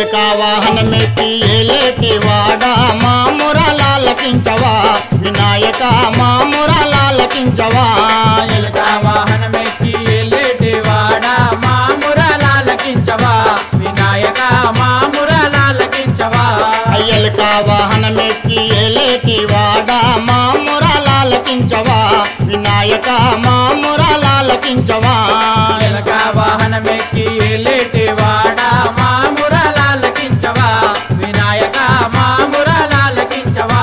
ఎలుక వాహనమెక్కి ఏలేటి వాడా మా మురలాలకించవా వినాయక మా మురలాలకించవా ఎలుక వాహనమెక్కి ఎల్లేటి వాడా మా మురలాలకించవా వినాయక మా మురలాలకించవా ఎలుక వాహనమెక్కి ఏలేటి వాడా మా మురలాలకించవా వినాయక మా మురలాలకించవా ఎలుక వాహనమెక్కి ఎల్లేటి వాడా మా మురలాలకించవా వినాయక మా మురలాలకించవా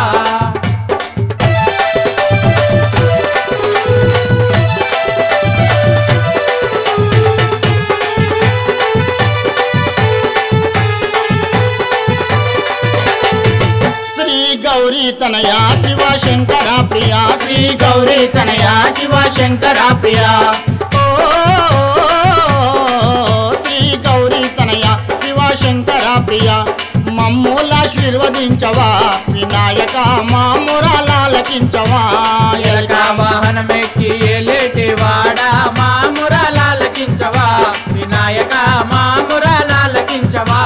శ్రీ గౌరీ తనయ శివ శంకర ప్రియా శ్రీ శ్రీ గౌరీ తనయ శివ శంకర ప్రియ ఓ, శ్రీ గౌరీ తనయ శివ శంకర ప్రియ మమ్ములాశీర్వదించవా వినాయక మా మురలాలకించవా ఎలక వాహనమెక్కి ఎలేటి వాడా మా మురలాలకించవా వినాయక మా మురలాలకించవా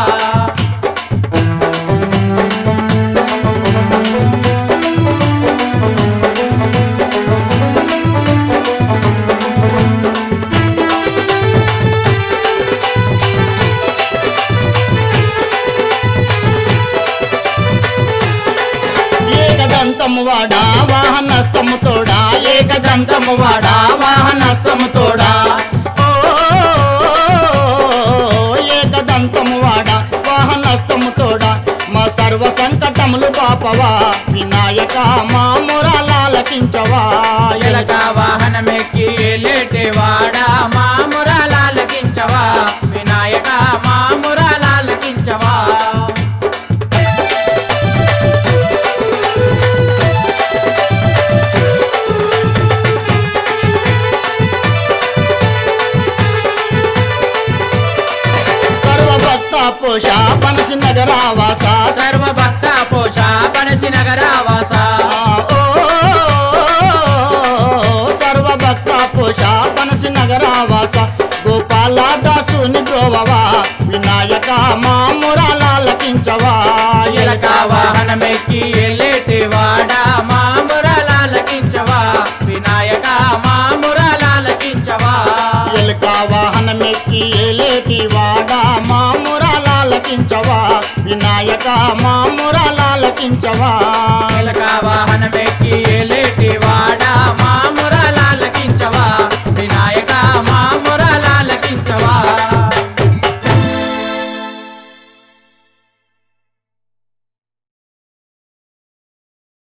ఏకదంతము వాడా వాహనస్తము తోడా ఏకదంతము వాడా వాహనస్తము తోడా ఓ, ఏకదంతము వాడా వాహనస్తము తోడా మా సర్వ సంకటములు పాపవా వినాయక మా మురలాలకించవా ఎలక వాహనమెక్కి ఎలేటి వాడా మా మురలాలకించవా వినాయక మా మురలాలకించవా సర్వభక్త పోష పనసి నగరావాస సర్వభక్త పోష పనసి నగరావాస ఓ సర్వభక్త పోష పనసి నగరావాస గోపాల దాసుని గోవవా వినాయక మా మురలాలకించవా ఎలక వాహనమెక్కి ఎల్లేటి వాడా మా మురలాలకించవా వినాయక మా మురలాలకించవా ఎలుక వాహనమెక్కి ఏలేటి వాడా మా మురలాలకించవా వినాయక మా మురలాలకించవా